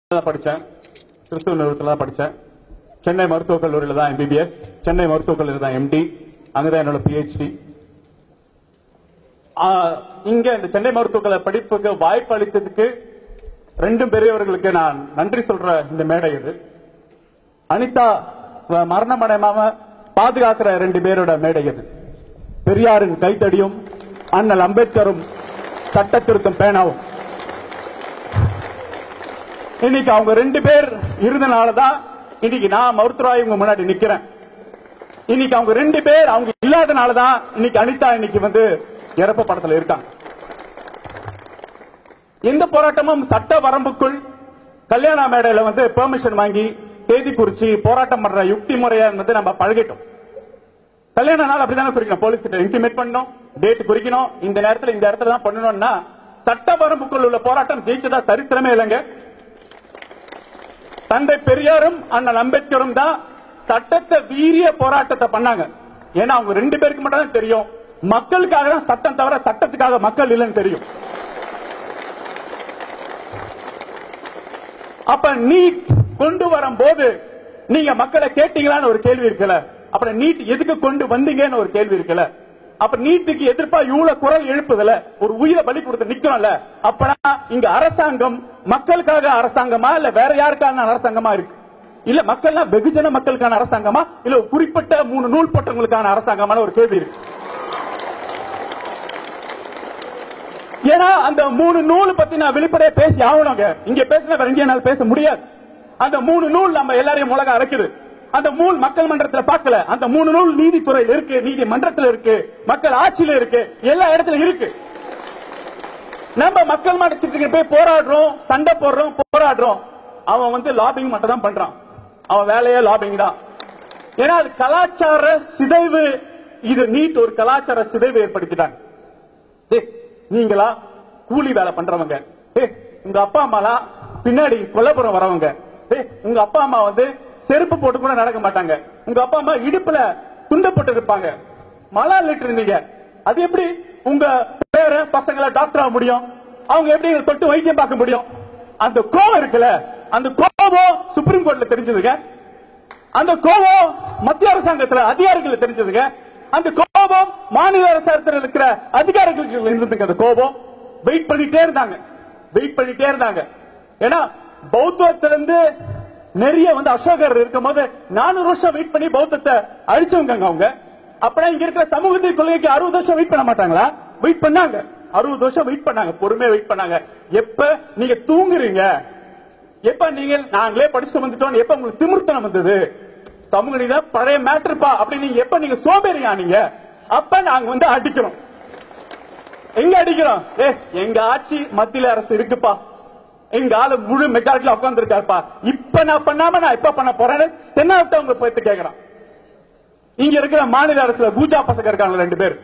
தான் படிச்சேன் கிறிஸ்துவ நிறுவனத்துல தான் படிச்சேன் சென்னை மருத்துவக் கல்லூரியில தான் எம்பிபிஎஸ் சென்னை மருத்துவக் கல்லூரியில தான் எம்டி அங்கதான் என்னோட பிஹெச்டி இங்க இந்த சென்னை மருத்துவக் கல்லூரி படிப்புக்கு வாய்ப்பு அளித்ததுக்கு ரெண்டு பெரியவர்களுக்கு நான் நன்றி சொல்ற இந்த மேடை இது அனிதா வ- மரணம் அடையாம பாதுகாக்கிற ரெண்டு பேரோட மேடை இது பெரியாரின் கைத்தடியும் அண்ணல் அம்பேத்கரும் சட்ட திருத்தம் பேனாவும் இன்னைக்கு அவங்க ரெண்டு பேர் இருந்தனாலதான் இன்னைக்கு நான் மருத்துவராய் உங்க முன்னாடி நிக்கிறேன் இன்னைக்கு அவங்க ரெண்டு பேர் அவங்க இல்லாதனாலதான் இன்னைக்கு அனிதா இன்னைக்கு வந்து இறப்பு படத்துல இருக்காங்க எந்த போராட்டமும் சட்ட வரம்புக்குள் கல்யாண மேடையில வந்து பெர்மிஷன் வாங்கி தேதி குறிச்சு போராட்டம் பண்ற யுக்தி முறையா வந்து நம்ம பழகிட்டோம் கல்யாண நாள் அப்படிதானே குறிக்கணும் போலீஸ் கிட்ட இன்டிமேட் பண்ணணும் டேட் குறிக்கணும் இந்த நேரத்துல இந்த இடத்துல தான் பண்ணணும்னா சட்ட வரம்புக்குள் உள்ள போராட்டம் ஜெயிச்சதா சரித்திரமே இல்லைங்க தந்தை பெரியாரும் அண்ணன் அம்பேத்கரும் தான் சட்டத்தை வீரிய போராட்டத்தை பண்ணாங்க ஏன்னா அவங்க ரெண்டு பேருக்கு மட்டும் தான் தெரியும் மக்களுக்காக தான் சட்டம் தவிர சட்டத்துக்காக மக்கள் இல்லைன்னு தெரியும் அப்ப நீட் கொண்டு வரும்போது நீங்க மக்களை கேட்டீங்களான்னு ஒரு கேள்வி இருக்குல்ல அப்புறம் நீட் எதுக்கு கொண்டு வந்தீங்கன்னு ஒரு கேள்வி இருக்குல்ல அப்ப நீட்டுக்கு எதிர்ப்பா இவ்வளவு குரல் எழுப்புதுல ஒரு உயிரை பலி கொடுத்து நிக்கிறோம்ல அப்பனா இங்க அரசாங்கம் மக்களுக்காக அரசாங்கமா இல்ல வேற யாருக்கான அரசாங்கமா இருக்கு இல்ல மக்கள்னா வெகுஜன மக்களுக்கான அரசாங்கமா இல்ல ஒரு குறிப்பிட்ட மூணு நூல் போட்டவங்களுக்கான அரசாங்கமான ஒரு கேள்வி இருக்கு ஏன்னா அந்த மூணு நூல் பத்தி நான் வெளிப்படையா பேசி ஆகணுங்க இங்க பேசின வேற எங்கேயும் என்னால பேச முடியாது அந்த மூணு நூல் நம்ம எல்லாரையும் உலகம் அரைக்குது அந்த நூல் மக்கள் மன்றத்துல பார்க்கல அந்த மூணு நூல் நீதித்துறையில் இருக்கு நீதிமன்றத்துல இருக்கு மக்கள் ஆட்சியில இருக்கு எல்லா இடத்துல இருக்கு நம்ம மக்கள் மன்றத்துக்கு போய் போராடுறோம் சண்டை போடுறோம் போராடுறோம் அவன் வந்து லாபிங் மட்டும் தான் பண்றான் அவன் வேலையே லாபிங் தான் ஏன்னா அது கலாச்சார சிதைவு இது நீட் ஒரு கலாச்சார சிதைவு ஏற்படுத்திட்டாங்க ஏய், நீங்களா கூலி வேலை பண்றவங்க ஏய், உங்க அப்பா அம்மாலாம் பின்னாடி கொல்லப்புறம் வரவங்க ஏய், உங்க அப்பா அம்மா வந்து செருப்பு போட்டு கூட நடக்க மாட்டாங்க உங்க அப்பா அம்மா இடுப்புல துண்டை போட்டு இருப்பாங்க மலாலிட்டு இருந்தீங்க அது எப்படி உங்க பேர பசங்களை டாக்டர் ஆக முடியும் அவங்க எப்படி தொட்டு வைத்தியம் பார்க்க முடியும் அந்த கோவம் இருக்குல்ல அந்த கோபம் சுப்ரீம் கோர்ட்ல தெரிஞ்சதுங்க அந்த கோபம் மத்திய அரசாங்கத்துல அதிகாரிகள் தெரிஞ்சதுங்க அந்த கோபம் மாநில அரசாங்கத்தில் இருக்கிற அதிகாரிகளுக்கு இருந்ததுங்க அந்த கோபம் வெயிட் பண்ணிட்டே இருந்தாங்க வெயிட் பண்ணிட்டே இருந்தாங்க ஏன்னா பௌத்தத்திலிருந்து நிறைய வந்து அசோகர் இருக்கும் போது நானூறு வருஷம் வெயிட் பண்ணி பௌத்தத்தை அழிச்சவங்க அவங்க அப்படின்னா இங்க இருக்கிற சமூகத்தின் கொள்கைக்கு அறுபது வருஷம் வெயிட் பண்ண மாட்டாங்களா வெயிட் பண்ணாங்க அறுபது வருஷம் வெயிட் பண்ணாங்க பொறுமையா வெயிட் பண்ணாங்க எப்ப நீங்க தூங்குறீங்க எப்ப நீங்க நாங்களே படிச்சுட்டு வந்துட்டோம் எப்ப உங்களுக்கு திமிர்த்தனம் வந்தது சமூக நீதி பழைய மேட்டர்ப்பா அப்படி நீங்க எப்ப நீங்க சோம்பேறியா நீங்க அப்ப நாங்க வந்து அடிக்கிறோம் எங்க அடிக்கிறோம் ஏ எங்க ஆட்சி மத்தியில அரசு இருக்குப்பா எங்க ஆளு முழு மெஜாரிட்டில உட்கார்ந்து இருக்காருப்பா இப்ப நான் பண்ணாம நான் எப்ப பண்ண போறேன்னு தென்னாவட்ட அவங்க போயிட்டு கேக்குறான் இங்க இருக்கிற மாநில அரசுல பூஜா பசங்க இருக்காங்க ரெண்டு பேர்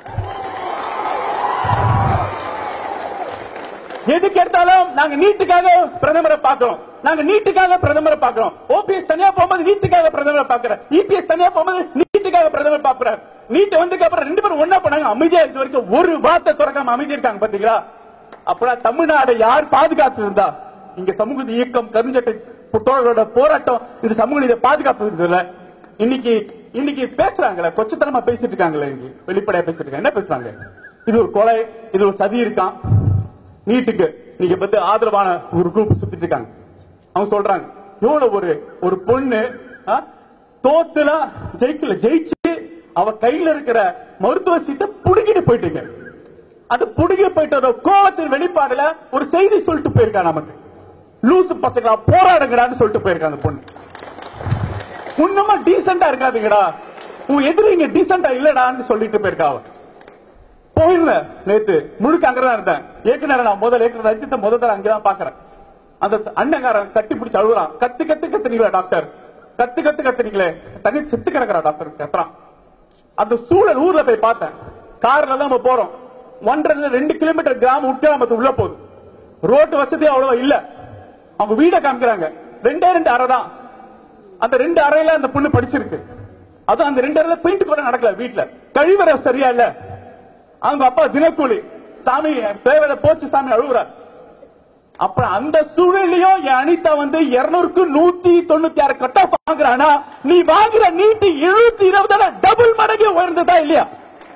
எதுக்கு எடுத்தாலும் நாங்க நீட்டுக்காக பிரதமரை பார்க்கிறோம் நாங்க நீட்டுக்காக பிரதமரை பார்க்கிறோம் ஓபிஎஸ் தனியா போகும்போது நீட்டுக்காக பிரதமரை பார்க்கிறேன் இபிஎஸ் தனியா போகும்போது நீட்டுக்காக பிரதமர் பார்க்கிறார் நீட் வந்ததுக்கு அப்புறம் ரெண்டு பேரும் ஒண்ணா போனாங்க அமைதியா இருக்க வரைக்கும் ஒரு வார்த்தை திறக்காம அமைதி இருக்காங்க பாத்தீங்களா அப்பதான் தமிழ்நாடு யார் பாதுகாத்து இருந்தா இங்க சமூக இயக்கம் கருஞ்சட்டை தோழரோட போராட்டம் இது சமூக நீதியை பாதுகாப்பு இருக்குல்ல இன்னைக்கு இன்னைக்கு பேசுறாங்களே கொச்சத்தனமா பேசிட்டு இருக்காங்களே இன்னைக்கு வெளிப்படையா பேசிட்டு இருக்காங்க என்ன பேசுறாங்க இது ஒரு கொலை இது ஒரு சதி இருக்கான் நீட்டுக்கு நீங்க பத்தி ஆதரவான ஒரு குரூப் சுத்திட்டு இருக்காங்க அவங்க சொல்றாங்க எவ்வளவு ஒரு ஒரு பொண்ணு ஆ, தோத்துல ஜெயிக்கல ஜெயிச்சு அவ கையில இருக்கிற மருத்துவ சீட்டை புடுங்கிட்டு போயிட்டீங்க அது புடுங்கி போயிட்ட கோவத்தின் வெளிப்பாடுல ஒரு செய்தி சொல்லிட்டு போயிருக்கா நமக்கு லூசு பசங்களா போராடுங்கடான்னு சொல்லிட்டு போயிருக்கா அந்த பொண்ணு உன்னமா டீசெண்டா இருக்காதீங்கடா உன் எதிரிங்க டீசெண்டா இல்லடான்னு சொல்லிட்டு போயிருக்கா அவ போயிருந்தேன் நேத்து முழுக்க அங்கதான் இருந்தேன் ஏற்கனவே நான் முதல் ஏற்கனவே ரஞ்சித்த முதல் தடவை அங்கதான் பாக்குறேன் அந்த அண்ணங்காரன் கட்டி பிடிச்சு அழுகுறான் கத்து கத்து கத்துனீங்களா டாக்டர் கத்து கத்து கத்துனீங்களே தண்ணி செத்து கிடக்குறா டாக்டர் கத்துறான் அந்த சூழல் ஊர்ல போய் பார்த்தேன் கார்ல தான் நம்ம போறோம் ஒன்றரை ரெண்டு கிலோமீட்டர் கிராமம் உட்கிராமத்து உள்ள போகுது ரோட்டு வசதி அவ்வளவா இல்ல அவங்க வீட காமிக்கிறாங்க ரெண்டே ரெண்டு அறை தான் அந்த ரெண்டு அறையில அந்த பொண்ணு படிச்சிருக்கு அதுவும் அந்த ரெண்டு அறையில பெயிண்ட் கூட நடக்கல வீட்டுல கழிவறை சரியா இல்ல அவங்க அப்பா தினக்கூலி சாமி தேவையில போச்சு சாமி அழுகுறார் அப்புறம் அந்த சூழலையும் என் அனிதா வந்து இருநூறுக்கு நூத்தி தொண்ணூத்தி ஆறு கட் ஆஃப் வாங்குறானா நீ வாங்குற நீட்டு எழுநூத்தி இருபது டபுள் மடங்கு உயர்ந்ததா இல்லையா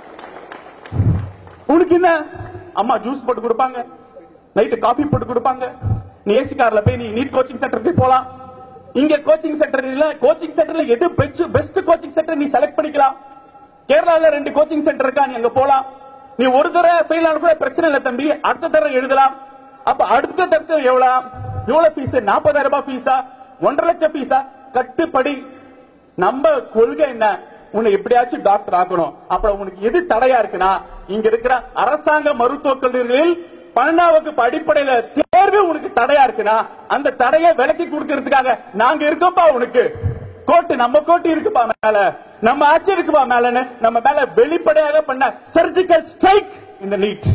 உனக்கு என்ன அம்மா ஜூஸ் போட்டு கொடுப்பாங்க நைட்டு காபி போட்டு கொடுப்பாங்க நீ ஏசி கார்ல போய் நீ நீட் கோச்சிங் சென்டருக்கு போலாம் இங்க கோச்சிங் சென்டர் இல்ல கோச்சிங் சென்டர்ல எது பெஸ்ட் பெஸ்ட் கோச்சிங் சென்டர் நீ செலக்ட் பண்ணிக்கலாம் கேரளால ரெண்டு கோச்சிங் சென்டர் இருக்கா நீ அங்க போலாம் நீ ஒரு தடவை ஃபெயில் ஆன கூட பிரச்சனை இல்ல தம்பி அடுத்த தடவை எழுதலாம் அப்ப அடுத்த தடவை எவ்வளவு எவ்வளவு ஃபீஸ் நாற்பதாயிரம் ரூபாய் ஃபீஸா ஒன்றரை லட்சம் ஃபீஸா கட்டுப்படி நம்ம கொள்கை என்ன உன்னை எப்படியாச்சும் டாக்டர் ஆக்கணும் அப்புறம் உனக்கு எது தடையா இருக்குன்னா இங்க இருக்கிற அரசாங்க மருத்துவக் கல்லூரிகளில் பன்னெண்டாம் வகுப்பு அடிப்படையில தேர்வு உனக்கு தடையா இருக்குன்னா அந்த தடையை விலக்கி கொடுக்கறதுக்காக நாங்க இருக்கோம்ப்பா உனக்கு கோட்டு நம்ம கோட்டு இருக்குப்பா மேல நம்ம ஆட்சி இருக்குப்பா மேலன்னு நம்ம மேல வெளிப்படையாக பண்ண சர்ஜிக்கல் ஸ்ட்ரைக் இந்த நீட்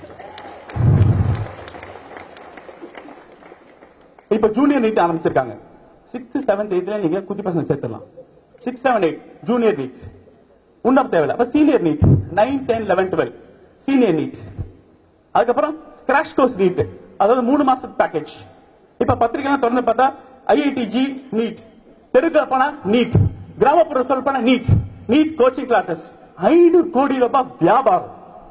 இப்ப ஜூனியர் நீட் ஆரம்பிச்சிருக்காங்க சிக்ஸ்த் செவன்த் எயிட்ல நீங்க குட்டி பசங்க சேர்த்துடலாம் six seven eight junior NEET உன்னம் தேவையில்ல அப்ப senior NEET nine ten eleven twelve senior NEET அதுக்கப்புறம் கிராஷ் கோர்ஸ் நீட் அதாவது மூணு மாசத்து பேக்கேஜ் இப்ப பத்திரிகை திறந்து பார்த்தா ஐஐடி ஜி நீட் தெருக்கள் போனா நீட் கிராமப்புற சொல் போனா நீட் நீட் கோச்சிங் கிளாஸஸ் ஐநூறு கோடி ரூபாய் வியாபாரம்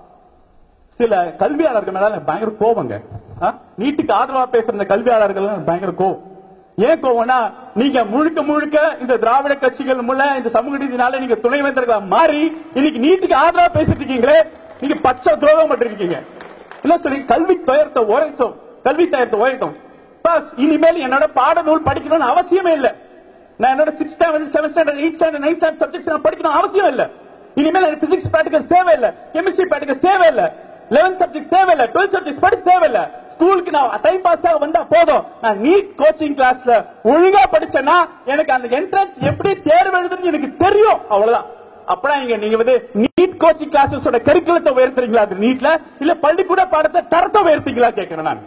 சில கல்வியாளர்கள் மேல எனக்கு பயங்கர கோவங்க ஆ? நீட்டுக்கு ஆதரவா பேசுற இந்த கல்வியாளர்கள் எனக்கு பயங்கர கோவம் ஏன் கோவம்னா நீங்க முழுக்க முழுக்க இந்த திராவிட கட்சிகள் மூல இந்த சமூக நீதினால நீங்க துணைவேந்தர்களா மாறி இன்னைக்கு நீட்டுக்கு ஆதரவா பேசிட்டு இருக்கீங்களே நீங்க பச்சை துரோகம் பண்ணிருக்கீங்க இல்ல சொல்லி கல்வி துயரத்தை உரைத்தோம் கல்வி துயரத்தை உரைத்தோம் பஸ் இனிமேல் என்னோட பாடநூல் படிக்கணும்னு அவசியமே இல்ல நான் என்னோட six standard seven standard eight standard nine standard subjects நான் படிக்கணும் அவசியம் இல்ல இனிமேல் எனக்கு பிசிக்ஸ் பிராக்டிகல்ஸ் தேவையில்ல கெமிஸ்ட்ரி பிராக்டிகல்ஸ் தேவையில்ல லெவன்த் சப்ஜெக்ட் தேவையில்ல டுவெல்த் சப்ஜெக்ட் படிக்க தேவையில்ல ஸ்கூலுக்கு நான் டைம் பாஸ் வந்தா போதும் நான் நீட் கோச்சிங் கிளாஸ்ல ஒழுங்கா படிச்சேன்னா எனக்கு அந்த என்ட்ரன்ஸ் எப்படி தேர்வு எழுதுன்னு எனக்கு தெரியும் அவ்வளவுதான் அப்படா இங்க நீங்க வந்து நீட் கோச்சிங் கிளாஸஸோட கரிக்குலத்தை உயர்த்துறீங்களா அது நீட்ல இல்ல பள்ளிக்கூட பாடத்தை தரத்தை உயர்த்தீங்களா கேட்கிறேன் நான்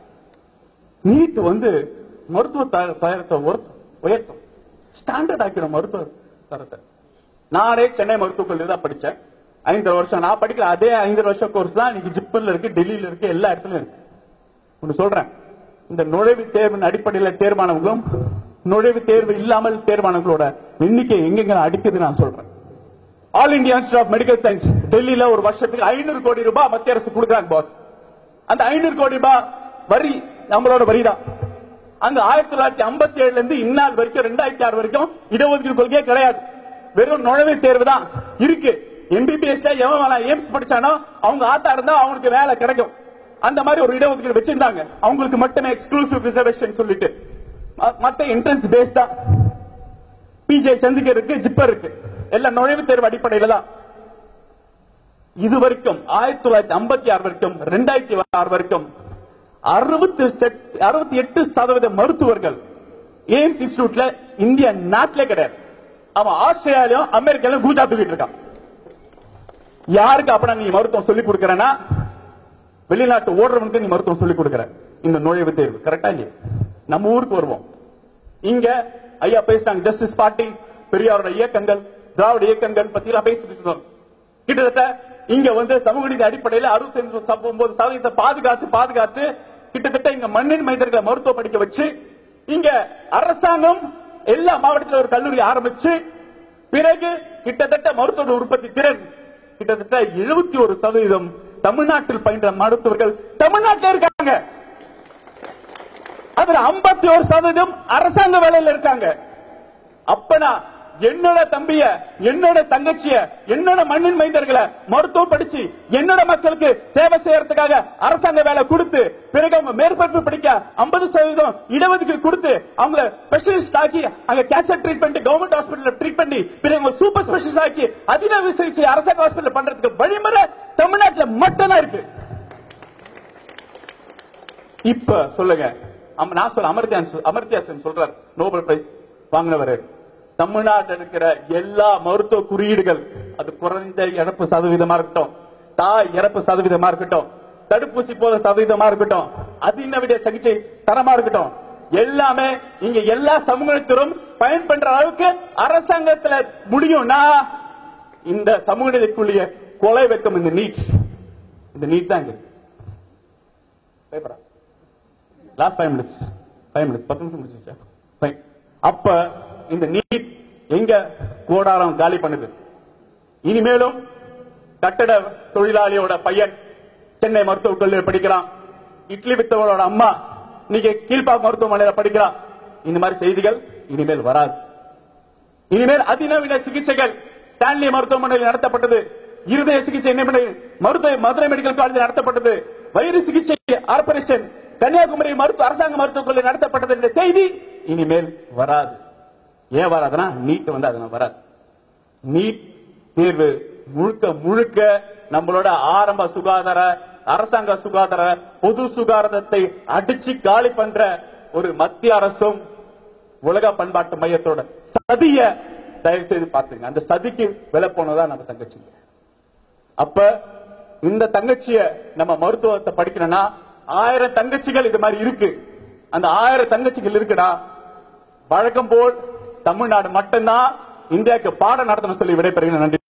நீட் வந்து மருத்துவ த- தரத்தை உயர்த்தும் உயர்த்தும் ஸ்டாண்டர்ட் ஆக்கிடும் மருத்துவ தரத்தை நானே சென்னை மருத்துவக் கல்லூரி தான் படிச்சேன் ஐந்து வருஷம் நான் படிக்கல அதே ஐந்து வருஷம் கோர்ஸ் தான் இன்னைக்கு ஜிப்பர்ல இருக்கு டெல்லியில இருக்கு எல்லா இடத்துலயும் இருக்கு ஒண்ணு சொல்றேன் இந்த நுழைவுத் தேர்வின் அடிப்படையில் தேர்வானவங்களும் நுழைவுத் தேர்வு இல்லாமல் தேர்வானவங்களோட எண்ணிக்கை எங்கெங்க அடிக்குது நான் சொல்றேன் all India institute of medical science டெல்லியில ஒரு வருஷத்துக்கு ஐநூறு கோடி ரூபாய் மத்திய அரசு கொடுக்குறாங்க பாஸ் அந்த ஐநூறு கோடி ரூபாய் வரி நம்மளோட வரி தான் அங்க ஆயிரத்தி தொள்ளாயிரத்தி ஐம்பத்தி ஏழுல இருந்து இந்நாள் வரைக்கும் ரெண்டாயிரத்தி ஆறு வரைக்கும் இடஒதுக்கீடு கொள்கையே கிடையாது வெறும் நுழைவுத் தேர்வு தான் இருக்கு எம்பிபிஎஸ்ல எவன் வேணா எய்ம்ஸ் படிச்சானோ அவங்க ஆத்தா இருந்தா அவங்களுக்கு வேலை கிடைக்கும் அந்த மாதிரி ஒரு இடஒதுக்கீடு வச்சிருந்தாங்க அவங்களுக்கு மட்டுமே எக்ஸ்க்ளூசிவ் ரிசர்வேஷன் சொல்லிட்டு ம- மத்த என்ட்ரன்ஸ் பேஸ் தான் பிஜே சந்திகர் இருக்கு ஜிப்பர் இருக்கு எல்லாம் நுழைவுத் தேர்வு அடிப்படையில தான் இது வரைக்கும் ஆயிரத்தி தொள்ளாயிரத்தி ஐம்பத்தி ஆறு வரைக்கும் ரெண்டாயிரத்தி ஆறு வரைக்கும் அறுபத்தி அறுபத்தி எட்டு சதவீத மருத்துவர்கள் எய்ம்ஸ் இன்ஸ்டிடியூட்ல இந்திய நாட்டிலே கிடையாது அவன் ஆஸ்திரேலியாலையும் அமெரிக்காலையும் கூஜா தூக்கிட்டு இருக்கான் யாருக்கு அப்ப நீ மருத்துவம் சொல்லி கொடுக்கறனா வெளிநாட்டு ஓடுறவனுக்கு நீ மருத்துவம் சொல்லி கொடுக்கற இந்த நுழைவுத் தேர்வு கரெக்டா இல்லையா நம்ம ஊருக்கு வருவோம் இங்க ஐயா பேசினாங்க ஜஸ்டிஸ் பார்ட்டி பெரியாரோட இயக்கங்கள் திராவிட இயக்கங்கள் பத்தி எல்லாம் பேசிட்டு இருக்கோம் கிட்டத்தட்ட இங்க வந்து சமூக நீதி அடிப்படையில் அறுபத்தி ஒன்பது சதவீதத்தை பாதுகாத்து பாதுகாத்து கிட்டத்தட்ட இங்க மண்ணின் மைந்தர்களை மருத்துவ படிக்க வச்சு இங்க அரசாங்கம் எல்லா மாவட்டத்திலும் ஒரு கல்லூரி ஆரம்பிச்சு பிறகு கிட்டத்தட்ட மருத்துவ உற்பத்தி திறன் கிட்டத்தட்ட எழுபத்தி ஒரு சதவீதம் தமிழ்நாட்டில் பயின்ற மருத்துவர்கள் தமிழ்நாட்டில் இருக்காங்க அதுல 51% ஒரு சதவீதம் அரசாங்க வேலையில இருக்காங்க அப்பனா என்னோட தம்பிய என்னோட தங்கச்சிய என்னோட மண்ணின் மைந்தர்களை மருத்துவம் படிச்சு என்னோட மக்களுக்கு சேவை செய்யறதுக்காக அரசாங்க வேலை கொடுத்து பிறகு அவங்க மேற்பரப்பு படிக்க 50% சதவீதம் இடஒதுக்கீடு கொடுத்து அவங்க ஸ்பெஷலிஸ்ட் ஆக்கி அங்க cancer treatment government hospital treat பண்ணி பிறகு அவங்க சூப்பர் ஸ்பெஷலிஸ்ட் ஆக்கி அதிநவீன சிகிச்சை அரசாங்க ஹாஸ்பிட்டல் பண்றதுக்கு வழிமுறை தமிழ்நாட்டுல மட்டும்தான் இருக்கு இப்ப சொல்லுங்க அம- நான் சொல்ல அமர்த்தியான் சொல்- அமர்த்தியா சென் சொல்றார் நோபல் பிரைஸ் வாங்கினவர் தமிழ்நாட்டில் இருக்கிற எல்லா மருத்துவ குறியீடுகள் அது குறைந்த இறப்பு சதவீதமா இருக்கட்டும் தாய் இறப்பு சதவீதமா இருக்கட்டும் தடுப்பூசி போத சதவீதமா இருக்கட்டும் அதிநவீன சிகிச்சை தரமா இருக்கட்டும் எல்லாமே இங்க எல்லா சமூகத்திலும் பயன்படுற அளவுக்கு அரசாங்கத்துல முடியும்னா இந்த சமூக நிலைக்குள்ளிய கொலை வெக்கம் இந்த நீட் இந்த நீட் தான் இங்க இருக்கு. பயப்படா last five minutes five minutes பத்து நிமிஷம் முடிச்சிருச்சா Fine. அப்ப இந்த நீட் எங்க கோடாரம் காலி பண்ணுது இனிமேலும் கட்டட தொழிலாளியோட பையன் சென்னை மருத்துவக் கல்லூரியில் படிக்கிறான் இட்லி வித்தவரோட அம்மா இன்னைக்கு கீழ்பாக் மருத்துவமனையில படிக்கிறான் இந்த மாதிரி செய்திகள் இனிமேல் வராது இனிமேல் அதிநவீன சிகிச்சைகள் ஸ்டான்லி மருத்துவமனையில் நடத்தப்பட்டது இருதய சிகிச்சை நிபுணர் மருத்துவ மதுரை மெடிக்கல் காலேஜில் நடத்தப்பட்டது வயிறு சிகிச்சை ஆபரேஷன் கன்னியாகுமரி மருத்துவ அரசாங்க மருத்துவக் கல்லூரி நடத்தப்பட்டது என்ற செய்தி இனிமேல் வராது ஏன் வராதுன்னா நீட் வந்து அதனால வராது நீட் தேர்வு முழுக்க முழுக்க நம்மளோட ஆரம்ப சுகாதார அரசாங்க சுகாதார பொது சுகாதாரத்தை அடிச்சு காலி பண்ற ஒரு மத்திய அரசும் உலக பண்பாட்டு மையத்தோட சதிய தயவு செய்து பாத்துங்க அந்த சதிக்கு விலை போனதா நம்ம தங்கச்சி அப்ப இந்த தங்கச்சிய நம்ம மருத்துவத்தை படிக்கணும்னா ஆயிரம் தங்கச்சிகள் இது மாதிரி இருக்கு அந்த ஆயிரம் தங்கச்சிகள் இருக்குடா வழக்கம் போல் தமிழ்நாடு மட்டும்தான் இந்தியாவுக்கு பாடம் நடத்தணும் சொல்லி விடைபெறுகிறேன் நன்றி